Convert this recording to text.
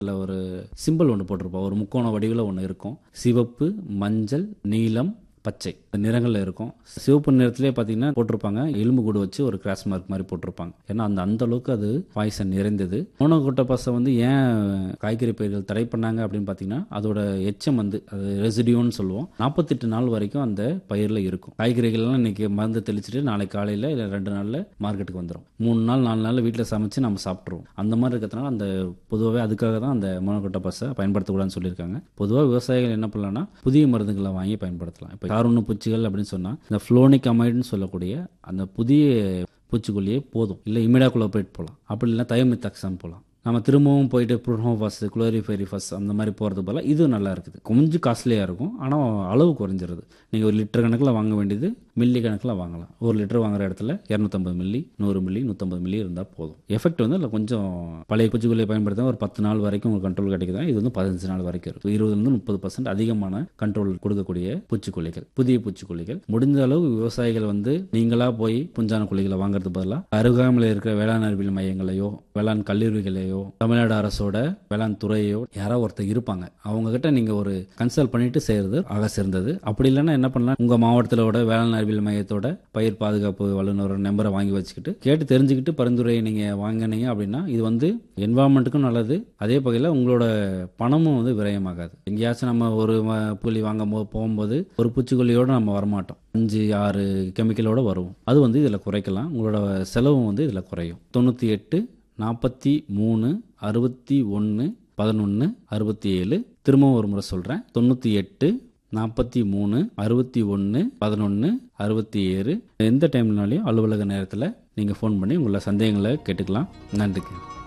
அதில் ஒரு சிம்பிள் ஒன்று போட்டிருப்போம் ஒரு முக்கோண வடிவில் ஒன்று இருக்கும் சிவப்பு மஞ்சள் நீலம் பச்சை இந்த நிறங்கள்ல இருக்கும் சிவப்பு நிறத்திலே பார்த்தீங்கன்னா போட்டிருப்பாங்க எலும்பு கூடு வச்சு ஒரு கிராஸ் மார்க் மாதிரி போட்டிருப்பாங்க ஏன்னா அந்த அந்த அளவுக்கு அது பாய்சன் நிறைந்தது மோனோகோட்டை பசை வந்து ஏன் காய்கறி பயிர்கள் தடை பண்ணாங்க அப்படின்னு பார்த்தீங்கன்னா அதோட எச்சம் வந்து அது ரெசிடியூன்னு சொல்லுவோம் நாற்பத்தெட்டு நாள் வரைக்கும் அந்த பயிரில் இருக்கும் காய்கறிகள்லாம் இன்னைக்கு மருந்து தெளிச்சுட்டு நாளைக்கு காலையில் இல்லை ரெண்டு நாளில் மார்க்கெட்டுக்கு வந்துடும் மூணு நாள் நாலு நாள் வீட்டில் சமைச்சு நம்ம சாப்பிட்ருவோம் அந்த மாதிரி இருக்கிறதுனால அந்த பொதுவாகவே அதுக்காக தான் அந்த மோனோகோட்டை பசை பயன்படுத்தக்கூடாதுன்னு சொல்லியிருக்காங்க பொதுவாக விவசாயிகள் என்ன பண்ணலாம்னா புதிய மருந்துகளை வாங்கி பயன்படுத்தலாம் இப்போ காரொன்று பூச்சிகள் அப்படின்னு சொன்னால் இந்த ஃப்ளோனிக் அமைடுன்னு சொல்லக்கூடிய அந்த புதிய பூச்சிக்கொல்லியே போதும் இல்லை இமிடாகுளோபரேட் போகலாம் அப்படி இல்லைன்னா தயோமித்தாக்சான் போகலாம் நம்ம திரும்பவும் போயிட்டு ப்ரோனோஃபாஸ் குளோரிஃபெரிஃபஸ் அந்த மாதிரி போகிறது போல இது நல்லா இருக்குது கொஞ்சம் காஸ்ட்லியாக இருக்கும் ஆனால் அளவு குறைஞ்சிருது நீங்கள் ஒரு லிட்டர் கணக்கில் வாங்க வேண்டியது மில்லி கணக்கில் வாங்கலாம் ஒரு லிட்டர் வாங்குற இடத்துல இரநூத்தம்பது மில்லி நூறு மில்லி நூற்றம்பது மில்லி இருந்தால் போதும் எஃபெக்ட் வந்து அதில் கொஞ்சம் பழைய பூச்சிக்கொல்லியை பயன்படுத்த ஒரு பத்து நாள் வரைக்கும் உங்களுக்கு கண்ட்ரோல் கிடைக்குதா இது வந்து பதினஞ்சு நாள் வரைக்கும் இருக்கும் இருபதுலேருந்து முப்பது பர்சன்ட் அதிகமான கண்ட்ரோல் கொடுக்கக்கூடிய பூச்சிக்கொல்லிகள் புதிய பூச்சிக்கொல்லிகள் முடிஞ்ச அளவு விவசாயிகள் வந்து நீங்களா போய் புஞ்சான கொல்லிகளை வாங்குறது பதிலாக அருகாமையில் இருக்கிற வேளாண் அறிவியல் மையங்களையோ வேளாண் கல்லூரிகளையோ தமிழ்நாடு அரசோட வேளாண் துறையோ யாராவது ஒருத்தர் இருப்பாங்க அவங்க கிட்ட நீங்க ஒரு கன்சல்ட் பண்ணிட்டு செய்யறது ஆக சிறந்தது அப்படி இல்லைன்னா என்ன பண்ணலாம் உங்க மாவட்டத்திலோட வேளாண் அறிவியல் மையத்தோட பயிர் பாதுகாப்பு வல்லுநர் நம்பரை வாங்கி வச்சுக்கிட்டு கேட்டு தெரிஞ்சுக்கிட்டு பரிந்துரையை நீங்க வாங்கினீங்க அப்படின்னா இது வந்து என்வாரன்மெண்ட்டுக்கும் நல்லது அதே வகையில் உங்களோட பணமும் வந்து விரயமாகாது எங்கேயாச்சும் நம்ம ஒரு ம- புள்ளி வாங்கும் போது போகும்போது ஒரு பூச்சிக்கொல்லியோட நம்ம வரமாட்டோம் அஞ்சு ஆறு கெமிக்கலோட வருவோம் அது வந்து இதில் குறைக்கலாம் உங்களோட செலவும் வந்து இதில் குறையும் தொண்ணூற்றி எட்டு நாற்பத்தி மூணு அறுபத்தி ஒன்று பதினொன்று அறுபத்தி ஏழு திரும்பவும் ஒரு முறை சொல்கிறேன் தொண்ணூற்றி எட்டு நாற்பத்தி மூணு அறுபத்தி ஒன்று பதினொன்று அறுபத்தி ஏழு எந்த டைம்னாலையும் அலுவலக நேரத்தில் நீங்கள் ஃபோன் பண்ணி உங்களோட சந்தேகங்களை கேட்டுக்கலாம் நன்றிக்கு